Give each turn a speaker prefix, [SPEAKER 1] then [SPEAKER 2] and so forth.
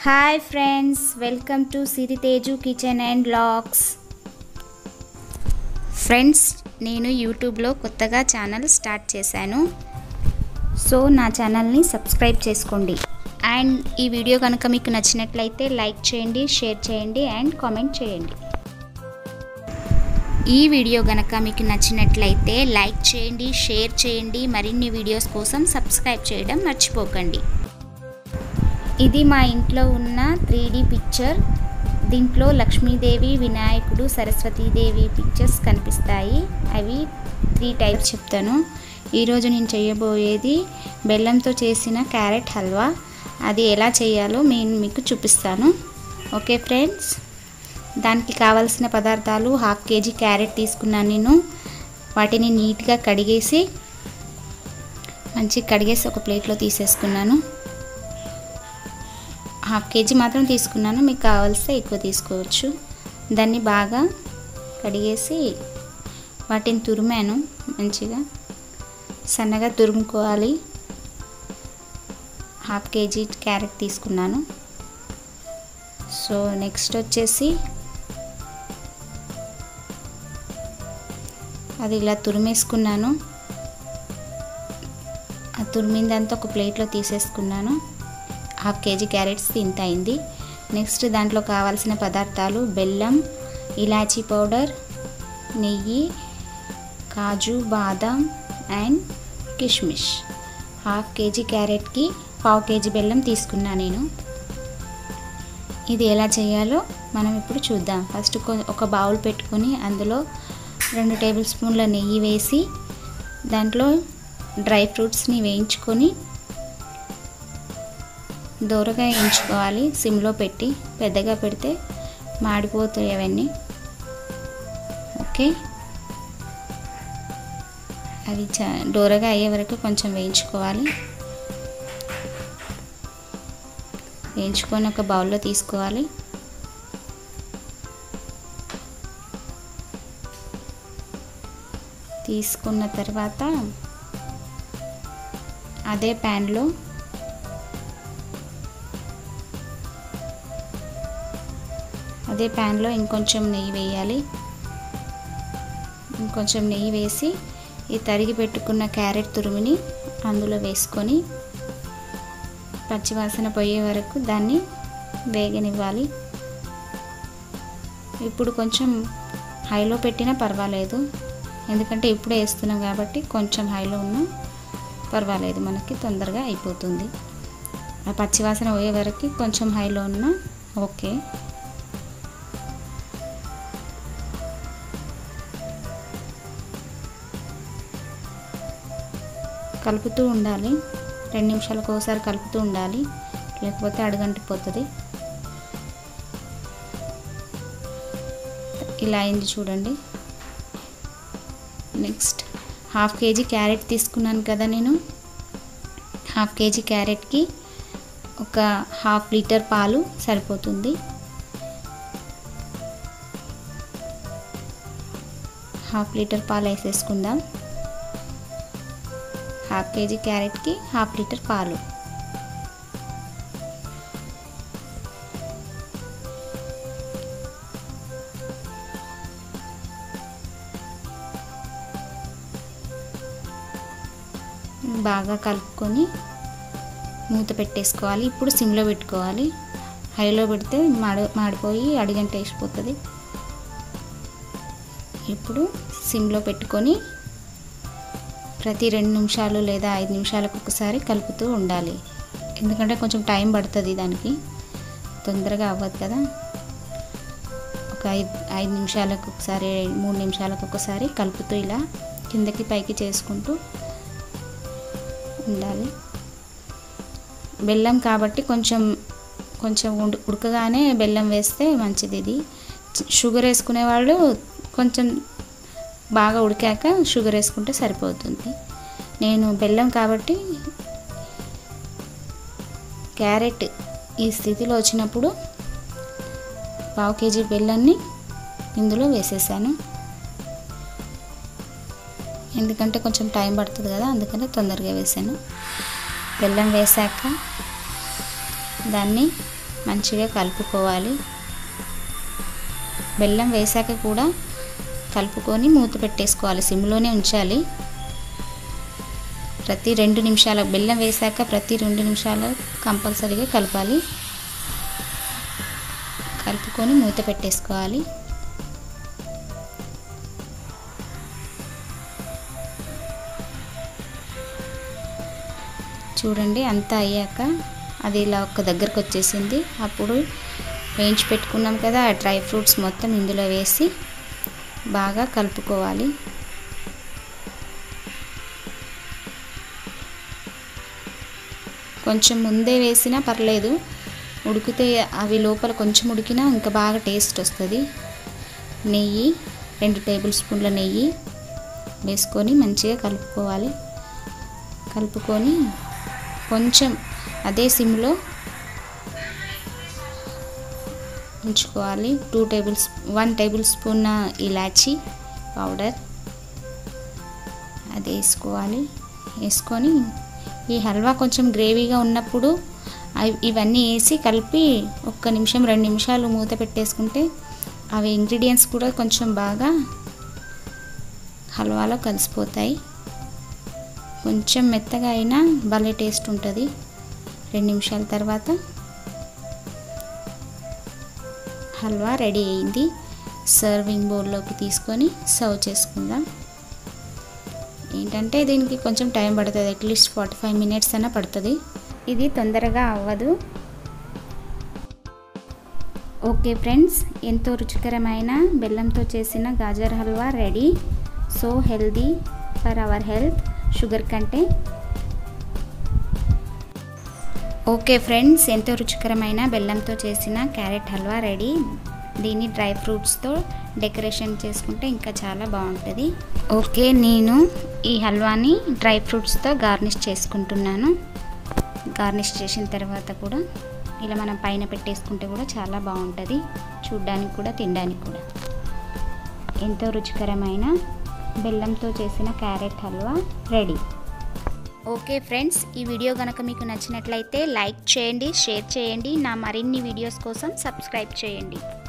[SPEAKER 1] hi friends welcome to Siriteju kitchen and blogs friends నేను యూట్యూబ్లో కొత్తగా ఛానల్ స్టార్ట్ చేశాను సో నా ఛానల్ని సబ్స్క్రైబ్ చేసుకోండి అండ్ ఈ వీడియో కనుక మీకు నచ్చినట్లయితే లైక్ చేయండి షేర్ చేయండి అండ్ కామెంట్ చేయండి ఈ వీడియో గనక మీకు నచ్చినట్లయితే లైక్ చేయండి షేర్ చేయండి మరిన్ని వీడియోస్ కోసం సబ్స్క్రైబ్ చేయడం మర్చిపోకండి ఇది మా ఇంట్లో ఉన్న త్రీ పిక్చర్ దీంట్లో లక్ష్మీదేవి వినాయకుడు సరస్వతీదేవి పిక్చర్స్ కనిపిస్తాయి అవి త్రీ టైప్స్ చెప్తాను ఈరోజు నేను చేయబోయేది బెల్లంతో చేసిన క్యారెట్ హల్వా అది ఎలా చేయాలో నేను మీకు చూపిస్తాను ఓకే ఫ్రెండ్స్ దానికి కావాల్సిన పదార్థాలు హాఫ్ కేజీ క్యారెట్ తీసుకున్నాను నేను వాటిని నీట్గా కడిగేసి మంచిగా కడిగేసి ఒక ప్లేట్లో తీసేసుకున్నాను హాఫ్ కేజీ మాత్రం తీసుకున్నాను మీకు కావాల్స్తే ఎక్కువ తీసుకోవచ్చు దాన్ని బాగా కడిగేసి వాటిని తురిమాను మంచిగా సన్నగా తురుముకోవాలి హాఫ్ కేజీ క్యారెట్ తీసుకున్నాను సో నెక్స్ట్ వచ్చేసి అది ఇలా తురిమేసుకున్నాను ఆ తురిమిందంతా ఒక ప్లేట్లో తీసేసుకున్నాను హాఫ్ కేజీ క్యారెట్స్ ఇంత అయింది నెక్స్ట్ దాంట్లో కావాల్సిన పదార్థాలు బెల్లం ఇలాచీ పౌడర్ నెయ్యి కాజు బాదం అండ్ కిష్మిష్ హాఫ్ కేజీ క్యారెట్కి పావు కేజీ బెల్లం తీసుకున్నా నేను ఇది ఎలా చేయాలో మనం ఇప్పుడు చూద్దాం ఫస్ట్ ఒక బౌల్ పెట్టుకొని అందులో రెండు టేబుల్ స్పూన్ల నెయ్యి వేసి దాంట్లో డ్రై ఫ్రూట్స్ని వేయించుకొని దూరగా వేయించుకోవాలి సిమ్లో పెట్టి పెద్దగా పెడితే మాడిపోతాయి అవన్నీ ఓకే అవి చా డోరగా అయ్యే వరకు కొంచెం వేయించుకోవాలి వేయించుకొని ఒక బౌల్లో తీసుకోవాలి తీసుకున్న తర్వాత అదే ప్యాన్లో అదే ప్యాన్లో ఇంకొంచెం నెయ్యి వేయాలి ఇంకొంచెం నెయ్యి వేసి ఈ తరిగి పెట్టుకున్న క్యారెట్ తురుముని అందులో వేసుకొని పచ్చివాసన పోయే వరకు దాన్ని వేగనివ్వాలి ఇప్పుడు కొంచెం హైలో పెట్టినా పర్వాలేదు ఎందుకంటే ఇప్పుడే వేస్తున్నాం కాబట్టి కొంచెం హైలో ఉన్నా పర్వాలేదు మనకి తొందరగా అయిపోతుంది ఆ పచ్చివాసన పోయే వరకు కొంచెం హైలో ఉన్నా ఓకే కలుపుతూ ఉండాలి రెండు నిమిషాలకు ఒకసారి కలుపుతూ ఉండాలి లేకపోతే అడుగంటిపోతుంది ఇలా అయింది చూడండి నెక్స్ట్ హాఫ్ కేజీ క్యారెట్ తీసుకున్నాను కదా నేను హాఫ్ కేజీ క్యారెట్కి ఒక హాఫ్ లీటర్ పాలు సరిపోతుంది హాఫ్ లీటర్ పాలు వేసేసుకుందాం హాఫ్ కేజీ క్యారెట్కి హాఫ్ లీటర్ పాలు బాగా కలుపుకొని మూత పెట్టేసుకోవాలి ఇప్పుడు సిమ్లో పెట్టుకోవాలి హైలో పెడితే మాడి మాడిపోయి అడిగంట వేసిపోతుంది ఇప్పుడు సిమ్లో పెట్టుకొని ప్రతి రెండు నిమిషాలు లేదా ఐదు నిమిషాలకు ఒకసారి కలుపుతూ ఉండాలి ఎందుకంటే కొంచెం టైం పడుతుంది దానికి తొందరగా అవ్వదు కదా ఒక ఐదు ఐదు నిమిషాలకు ఒకసారి మూడు నిమిషాలకు ఒకసారి కలుపుతూ ఇలా కిందకి పైకి చేసుకుంటూ ఉండాలి బెల్లం కాబట్టి కొంచెం కొంచెం ఉడకగానే బెల్లం వేస్తే మంచిది ఇది షుగర్ వేసుకునే వాళ్ళు కొంచెం బాగా ఉడికాక షుగర్ వేసుకుంటే సరిపోతుంది నేను బెల్లం కాబట్టి క్యారెట్ ఈ స్థితిలో వచ్చినప్పుడు పావు కేజీ బెల్లాన్ని ఇందులో వేసేసాను ఎందుకంటే కొంచెం టైం పడుతుంది కదా అందుకని తొందరగా వేసాను బెల్లం వేసాక దాన్ని మంచిగా కలుపుకోవాలి బెల్లం వేసాక కూడా కలుపుకొని మూత పెట్టేసుకోవాలి సిమ్లోనే ఉంచాలి ప్రతి రెండు నిమిషాల బెల్లం వేసాక ప్రతి రెండు నిమిషాలు కంపల్సరీగా కలపాలి కలుపుకొని మూత పెట్టేసుకోవాలి చూడండి అంతా అయ్యాక అది ఇలా ఒక దగ్గరకు వచ్చేసింది అప్పుడు వేయించి పెట్టుకున్నాం కదా ఆ డ్రై ఫ్రూట్స్ మొత్తం ఇందులో వేసి బాగా కలుపుకోవాలి కొంచెం ముందే వేసినా పర్లేదు ఉడికితే అవి లోపల కొంచెం ఉడికినా ఇంకా బాగా టేస్ట్ వస్తుంది నెయ్యి రెండు టేబుల్ స్పూన్ల నెయ్యి వేసుకొని మంచిగా కలుపుకోవాలి కలుపుకొని కొంచెం అదే సిమ్లో ఉంచుకోవాలి two table one tablespoon ఇలాచీ పౌడర్ అది వేసుకోవాలి వేసుకొని ఈ హల్వా కొంచెం గ్రేవీగా ఉన్నప్పుడు ఇవన్నీ వేసి కలిపి ఒక్క నిమిషం రెండు నిమిషాలు మూత పెట్టేసుకుంటే అవి ఇంగ్రీడియంట్స్ కూడా కొంచెం బాగా హల్వాలో కలిసిపోతాయి కొంచెం మెత్తగా అయినా భలే టేస్ట్ ఉంటుంది రెండు నిమిషాల తర్వాత హల్వా రెడీ అయింది సర్వింగ్ బౌల్లోకి తీసుకొని సర్వ్ చేసుకుందాం ఏంటంటే దీనికి కొంచెం టైం పడుతుంది అట్లీస్ట్ ఫార్టీ ఫైవ్ మినిట్స్ అయినా పడుతుంది ఇది తొందరగా అవ్వదు ఓకే ఫ్రెండ్స్ ఎంతో రుచికరమైన బెల్లంతో చేసిన gajar halwa ready so healthy for our health sugar కంటే ఓకే ఫ్రెండ్స్ ఎంతో రుచికరమైన బెల్లంతో చేసిన క్యారెట్ హల్వా రెడీ దీన్ని డ్రై ఫ్రూట్స్తో డెకరేషన్ చేసుకుంటే ఇంకా చాలా బాగుంటుంది ఓకే నేను ఈ హల్వాని డ్రై ఫ్రూట్స్తో గార్నిష్ చేసుకుంటున్నాను గార్నిష్ చేసిన తర్వాత కూడా ఇలా మనం పైన పెట్టేసుకుంటే కూడా చాలా బాగుంటుంది చూడ్డానికి కూడా తినడానికి కూడా ఎంతో రుచికరమైన బెల్లంతో చేసిన carrot halwa ready okay friends ఈ వీడియో కనుక మీకు నచ్చినట్లయితే లైక్ చేయండి షేర్ చేయండి నా మరిన్ని వీడియోస్ కోసం సబ్స్క్రైబ్ చేయండి